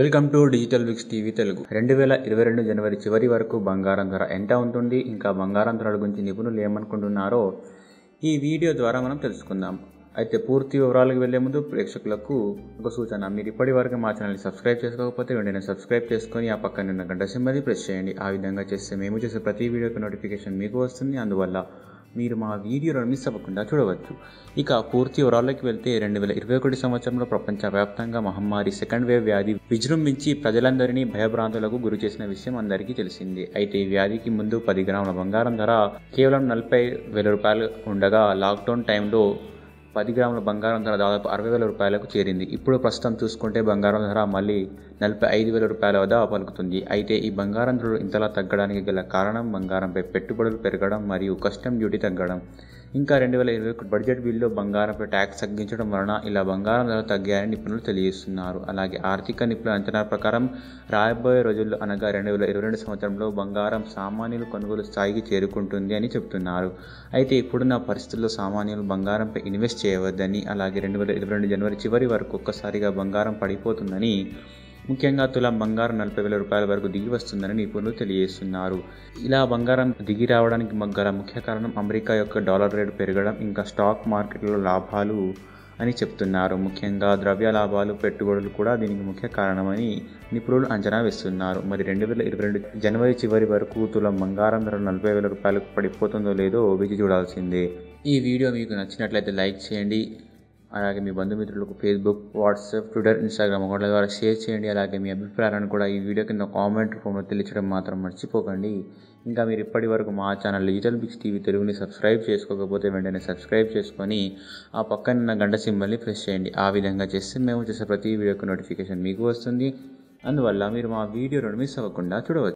welcome to digital vix TV Telugu రెండు వేల ఇరవై రెండు జనవరి చివరి వరకు బంగారం ధర ఎంత ఉంటుంది ఇంకా బంగారం ధరల గురించి నిపుణులు ఏమనుకుంటున్నారో ఈ వీడియో ద్వారా మనం తెలుసుకుందాం అయితే పూర్తి వివరాలకు వెళ్లే ముందు ప్రేక్షకులకు ఒక సూచన మీరు ఇప్పటి వరకు మా ఛానల్ని సబ్స్క్రైబ్ చేసుకోకపోతే వెంటనే సబ్స్క్రైబ్ చేసుకొని ఆ పక్కన ఉన్న గంట సింబల్ని ప్రెస్ చేయండి ఆ విధంగా చేస్తే మేము చేసే ప్రతి వీడియోకి నోటిఫికేషన్ మీకు వస్తుంది అందువల్ల మీరు మా వీడియోలను మిస్ అవ్వకుండా చూడవచ్చు ఇక పూర్తి వివరాల్లోకి వెళ్తే రెండు వేల ఇరవై ఒకటి సంవత్సరంలో ప్రపంచవ్యాప్తంగా మహమ్మారి సెకండ్ వేవ్ వ్యాధి విజృంభించి ప్రజలందరినీ భయభ్రాంతులకు గురి చేసిన విషయం అందరికీ తెలిసింది అయితే ఈ వ్యాధికి ముందు పది గ్రాముల బంగారం ధర కేవలం నలభై వేల రూపాయలు ఉండగా లాక్డౌన్ టైంలో పది గ్రాముల బంగారం ధర దాదాపు అరవై వేల రూపాయలకు చేరింది ఇప్పుడు ప్రస్తుతం చూసుకుంటే బంగారం ధర మళ్ళీ నలభై ఐదు వేల రూపాయల వద్ద పలుకుతుంది అయితే ఈ బంగారం ధరలు ఇంతలా తగ్గడానికి గల కారణం బంగారంపై పెట్టుబడులు పెరగడం మరియు కస్టమ్ డ్యూటీ తగ్గడం ఇంకా రెండు వేల ఇరవై ఒకటి బడ్జెట్ బిల్లో బంగారంపై ట్యాక్స్ తగ్గించడం వలన ఇలా బంగారం ధర తగ్గాయని నిపుణులు తెలియజేస్తున్నారు అలాగే ఆర్థిక నిపుణుల అంచనా ప్రకారం రాబోయే రోజుల్లో అనగా రెండు వేల ఇరవై రెండు సంవత్సరంలో బంగారం సామాన్యులు కొనుగోలు స్థాయికి చేరుకుంటుంది అని చెబుతున్నారు అయితే ఇప్పుడున్న పరిస్థితుల్లో సామాన్యులు బంగారంపై ఇన్వెస్ట్ చేయవద్దని అలాగే రెండు వేల ఇరవై రెండు జనవరి చివరి వరకు ఒక్కసారిగా బంగారం పడిపోతుందని ముఖ్యంగా తులం బంగారం నలభై వేల రూపాయల వరకు దిగి వస్తుందని నిపుణులు తెలియజేస్తున్నారు ఇలా బంగారం దిగి రావడానికి గల ముఖ్య కారణం అమెరికా యొక్క డాలర్ రేటు పెరగడం ఇంకా స్టాక్ మార్కెట్లో లాభాలు అని చెప్తున్నారు ముఖ్యంగా ద్రవ్య లాభాలు పెట్టుబడులు కూడా దీనికి ముఖ్య కారణమని నిపుణులు అంచనా వేస్తున్నారు మరి రెండు వేల ఇరవై రెండు జనవరి చివరి వరకు తులం బంగారం ధర నలభై వేల రూపాయలకు పడిపోతుందో లేదో వేచి చూడాల్సిందే ఈ వీడియో మీకు నచ్చినట్లయితే లైక్ చేయండి అలాగే మీ బంధుమిత్రులకు ఫేస్బుక్ వాట్సాప్ ట్విట్టర్ ఇన్స్టాగ్రామ్ అకౌంట్ల ద్వారా షేర్ చేయండి అలాగే మీ అభిప్రాయాలను కూడా ఈ వీడియో కింద కామెంట్ రూపంలో తెలియచడం మాత్రం మర్చిపోకండి ఇంకా మీరు ఇప్పటి వరకు మా ఛానల్ డిజిటల్ బిక్స్ టీవీ తెలుగుని సబ్స్క్రైబ్ చేసుకోకపోతే వెంటనే సబ్స్క్రైబ్ చేసుకొని ఆ పక్కన ఉన్న గంట సింబల్ని ప్రెస్ చేయండి ఆ విధంగా చేస్తే మేము చేసే ప్రతి వీడియోకి నోటిఫికేషన్ మీకు వస్తుంది అందువల్ల మీరు మా వీడియోలను మిస్ అవ్వకుండా చూడవచ్చు